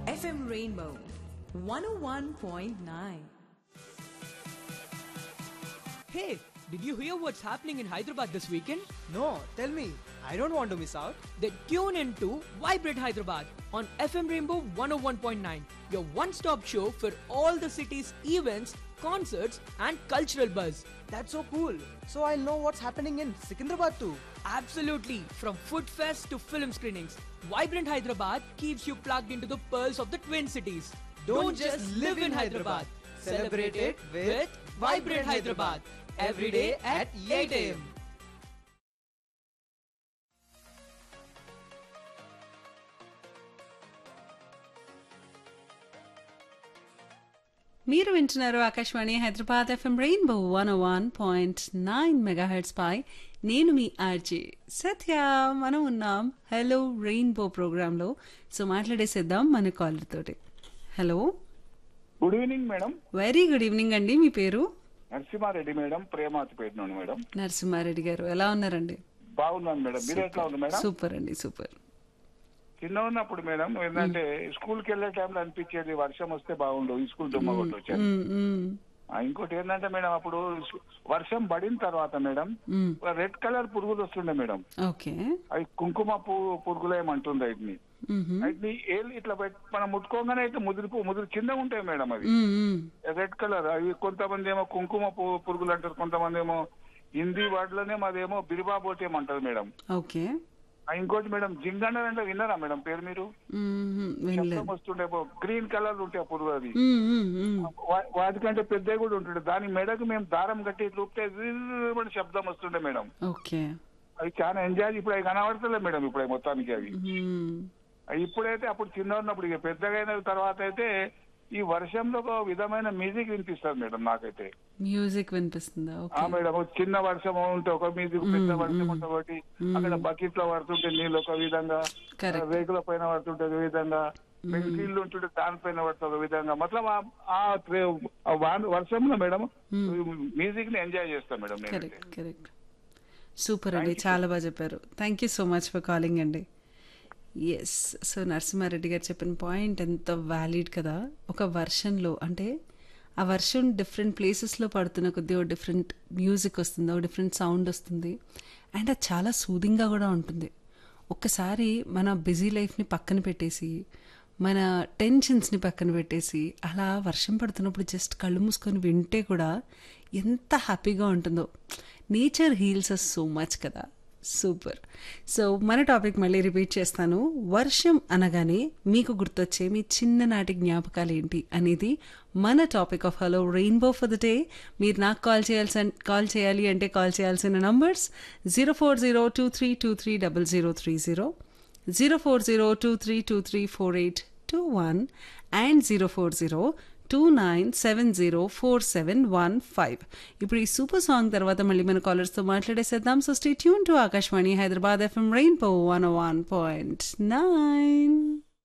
FM Rainbow 101.9. Hey, did you hear what's happening in Hyderabad this weekend? No, tell me. I don't want to miss out. Then tune in to Vibrate Hyderabad on FM Rainbow 101.9, your one stop show for all the city's events, concerts, and cultural buzz. That's so cool. So I'll know what's happening in Secunderabad too. Absolutely, from food fest to film screenings, Vibrant Hyderabad keeps you plugged into the pearls of the Twin Cities. Don't just live in Hyderabad. Celebrate it with Vibrant Hyderabad. Every day at 8 a.m. మీరు వింటున్నారు Akashvani Hyderabad FM rainbow one one point nine megahertz పై నేను మీ RJ Satya మనం ఉన్నాం hello rainbow ప్రోగ్రాంలో so మాట్లాడేసేద్దాం మన కాలర్ తోటి hello good evening madam very good evening అండి మీ పేరు నరసింహారెడ్డి మేడం ప్రేమాతిపేట నుండి మేడం నరసింహారెడ్డి గారు ఎలా ఉన్నారండి బాగున్నాను మేడం మీరు ఎట్లా ఉంది మేడం సూపర్ అండి సూపర్ చిన్న ఉన్నప్పుడు మేడం ఏంటంటే స్కూల్ కి వెళ్ళే టైంలో అనిపించేది వర్షం వస్తే బాగుండు ఈ స్కూల్ దుమ్మ కొట్టి వచ్చాను మ్మ్, మ్మ్, ఆ, ఇంకోటి ఏంటంటే మేడం అప్పుడు సు- వర్షం పడిన తర్వాత మేడం మ్మ్. రెడ్ కలర్ పురుగులు వస్తుండే మేడం ఓకే అవి కుంకుమ పువ్వు పురుగులు ఏమంటుంది వీటిని మ్మ్, వీటిని ఏళ్ళు ఇట్లా పెట్టి మనం ముట్టుకోగానే అయితే ముదిరిపో ముదిరి కింద ఉంటాయి మేడం అవి మ్మ్, మ్మ్. రెడ్ కలర్ అవి కొంతమంది ఏమో కుంకుమ పువ్వు పురుగులు అంటారు కొంతమంది ఏమో హిందీ వర్డ్లోనే మాదేమో బిరిబాబోటి ఏమంటారు మేడం ఓకే ఆ, ఇంకోటి మేడం జింగన్న అంటే విన్నారా మేడం పేరు మీరు మ్మ్, వినలేదు శబ్దం వస్తుండే గ్రీన్ కలర్ ఉంటాయి ఆ పురుగు అది మ్మ్, మ్మ్, మ్మ్. వా- వాటికంటే పెద్దవి కూడా ఉంటుండే దాని మెడకు మేము దారం కట్టి చూపితే అని శబ్దం వస్తుండే మేడం ఓకే అవి చాలా ఎంజాయ్ ఇప్పుడు అవి కనబడతలే మేడం ఇప్పుడు అవి మొత్తానికి అవి మ్మ్. అవి ఇప్పుడైతే అప్పుడు చిన్న ఉన్నప్పుడు ఇక పెద్దగా అయిన తర్వాత అయితే ఈ వర్షంలో ఒక విధమైన మ్యూజిక్ వినిపిస్తుంది మేడం నాకైతే మ్యూజిక్ వినిపిస్తుందా ఆ ఓకే మేడం ఒక చిన్న వర్షం ఉంటే ఒక మ్యూజిక్ పెద్ద వర్షం ఉంటే ఒకటి అక్కడ బకెట్ లో పడుతుంటే నీళ్ళు ఒక విధంగా Correct. రేకుల పైన పడుతుంటే ఒక విధంగా పెన్సిల్ ఉంటుంటే దానిపైన పడుతుంది ఒక విధంగా మొత్తం ఆ- ఆ ట్రే- ఆ వాన- వర్షంలో మేడం మ్యూజిక్ ని ఎంజాయ్ చేస్తాం మేడం నేను కరెక్ట్ కరెక్ట్ సూపర్ అండి చాలా బాగా చెప్పారు thank you so much for calling అండి ఎస్ సో నరసింహారెడ్డి గారు చెప్పిన పాయింట్ ఎంత వ్యాలిడ్ కదా ఒక వర్షంలో అంటే ఆ వర్షం డిఫరెంట్ ప్లేసెస్లో పడుతున్న కొద్దీ ఒక డిఫరెంట్ మ్యూజిక్ వస్తుంది ఒక డిఫరెంట్ సౌండ్ వస్తుంది అండ్ అది చాలా సూదింగ్గా కూడా ఉంటుంది ఒక్కసారి మన బిజీ లైఫ్ని పక్కన పెట్టేసి మన టెన్షన్స్ని పక్కన పెట్టేసి అలా వర్షం పడుతున్నప్పుడు జస్ట్ కళ్ళు మూసుకొని వింటే కూడా ఎంత హ్యాపీగా ఉంటుందో nature heals us so much కదా సూపర్ సో మన టాపిక్ మళ్ళీ రిపీట్ చేస్తాను వర్షం అనగానే మీకు గుర్తొచ్చే మీ చిన్ననాటి జ్ఞాపకాలు ఏంటి అనేది మన topic of hello rainbow for the day మీరు నాకు కాల్ చేయాల్సి కాల్ చేయాలి అంటే కాల్ చేయాల్సిన numbers zero four zero two three two three double zero three zero zero four zero two three two three four eight two one and zero four zero two nine seven zero four seven one five ఇప్పుడు ఈ super song తర్వాత మళ్ళీ మన కాలర్స్తో మాట్లాడేసేద్దాం so stay tune to Akashvani Hyderabad FM rainbow one one point nine